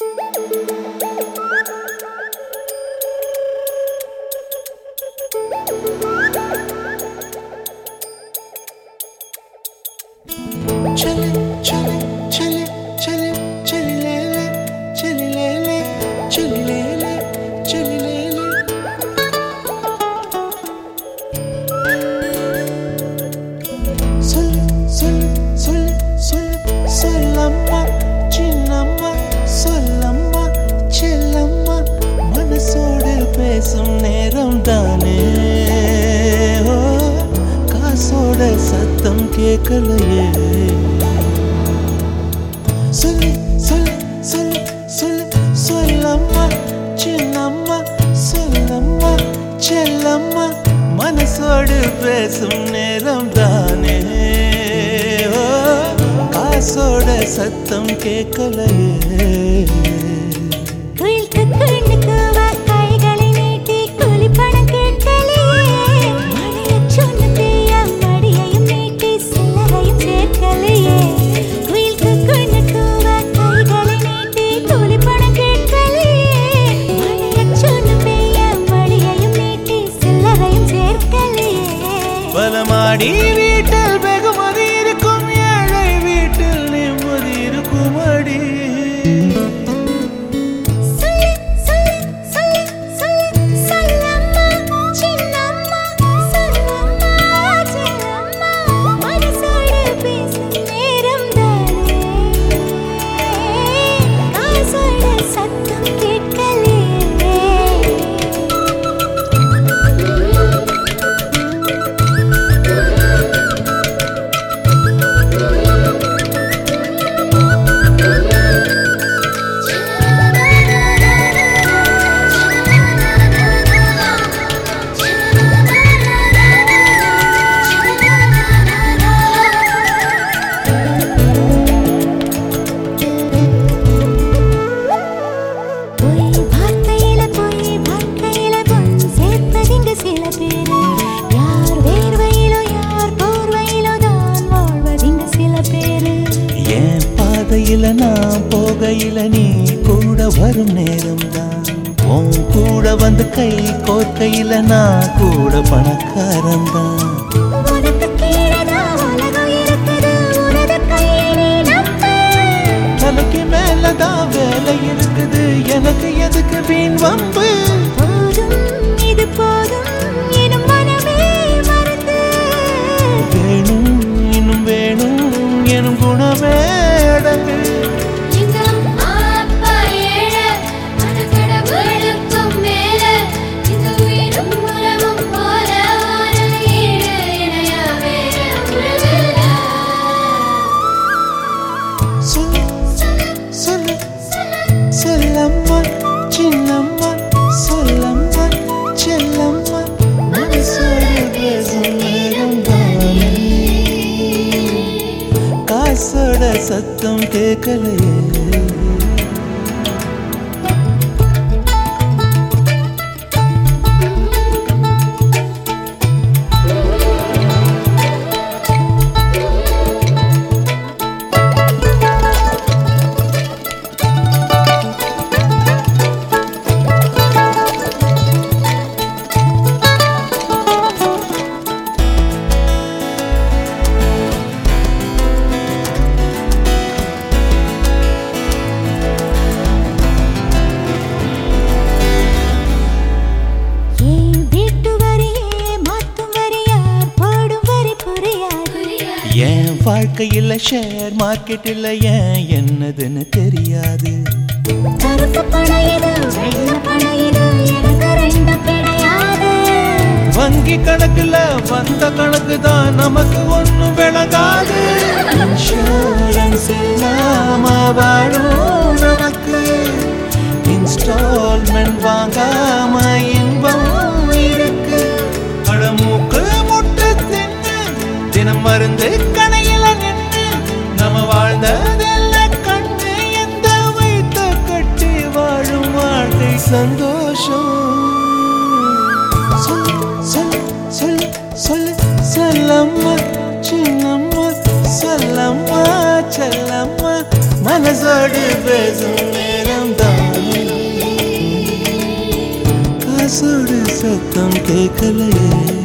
Chili, chili, chili, chili, chili lele, chili lele, chili lele, chili lele. சொல்லு சொல்லு சொல்லு சொல்லு சொல்லம்மா சின்னம்மா சொல்லம்மா செல்லம்மா மனசோடு பேசும் நேரம் தானே ஓ காசோட சத்தம் கேட்கலையே சொல்லு சொல்லு சொல்லு சொல்லு சொல்லம்மா சின்னம்மா சொல்லம்மா செல்லம்மா மனசோடு பேசும் நேரம் தானே ஓ காசோட சத்தம் கேட்கலையே குயில்க்கு கண்ணுக்கு வா கைகளை நீட்டி குளிப்பணம் கேட்கலையே மழையச் சொன்ன தீய மடியையும் நீட்டி சில்லறையும் சேர்க்கலையே குயில்க்கு கண்ணுக்கு வா கைகளை நீட்டி குளிப்பணம் கேட்கலையே மழையச் சொன்ன தீய மடியையும் நீட்டி சில்லறையும் சேர்க்கலையே பலமாடி வீட்டில் வெகுமதி இருக்கும் ஏழை வீட்டில் நிம்மதி இருக்கும் அடி சொல்லு சொல்லு சொல்லு சொல்லு சொல்லம்மா சின்னம்மா சொல்லம்மா சின்னம்மா மனசோடு பேசும் நேரம் தானே காசோட சத்தம் பொய் வார்த்தையில பொய் வார்த்தையில பொன் சேர்ப்பதிங்க சில பேரு யார் வேர்வையிலோ யார் போர்வையிலோ தான் வாழ்வதிங்க சில பேரு என் பாதையில நான் போகையில நீ கூட வரும் நேரம் தான் உன் கூட வந்து கை கோர்க்கையில நான் கூட பணக்காரன் தான் உனக்கு கீழதான் உலகம் இருக்குது உனது கையை நீ நம்பு தலைக்கு மேலதான் வேலை இருக்குது எனக்கு எதுக்கு வீண் வம்பு போதும் இது போதும் எனும் மனமே மறந்து வேணும் இன்னும் வேணும் எனும் குணமே அடங்கு எங்க அம்மா அப்பா ஏழை அது கடவுளுக்கும் மேல இந்த உயிரும் உலகம் போல ஒரு ஈடு இணையா வேற உறவில்லை சொல்லு சொல்லு சொல்லம்மா சின்னம்மா சொல்லம்மா செல்லம்மா மனசோடு பேசும் நேரம் தானே காசோட சத்தம் கேட்கலையே ஏன் வீட்டு வரியே மாத்தும் வரி யார் போடும் வரி புரியாது என் வாழ்க்கையில் ஷேர் மார்க்கெட்டில் ஏன் என்னதுன்னு தெரியாது கருப்பு பணம் இது வெள்ளை பணம் இது எனக்கு ரெண்டும் கிடையாது வங்கி கணக்குல வந்த கணக்கு தான் நமக்கு ஒண்ணும் விளங்காது இன்சூரன்ஸ் இல்லாம வாழும் நமக்கு இன்ஸ்டால்மெண்ட் வாங்காம இன்பம் இருக்கு அடமூக்கு முட்டு தின்னு தினம் மருந்து கணையில நின்று நம்ம வாழ்ந்ததெல்லாம் கண்டு எந்த வைத்த கட்டி வாழும் வாழ்க்கை சந்தோஷம் சொல்லு சொல்லு சொல்லு சொல்லு சொல்லம்மா சின்னம்மா சொல்லம்மா செல்லம்மா மனசோடு பேசும் நேரம் சத்தம் கேட்கலையே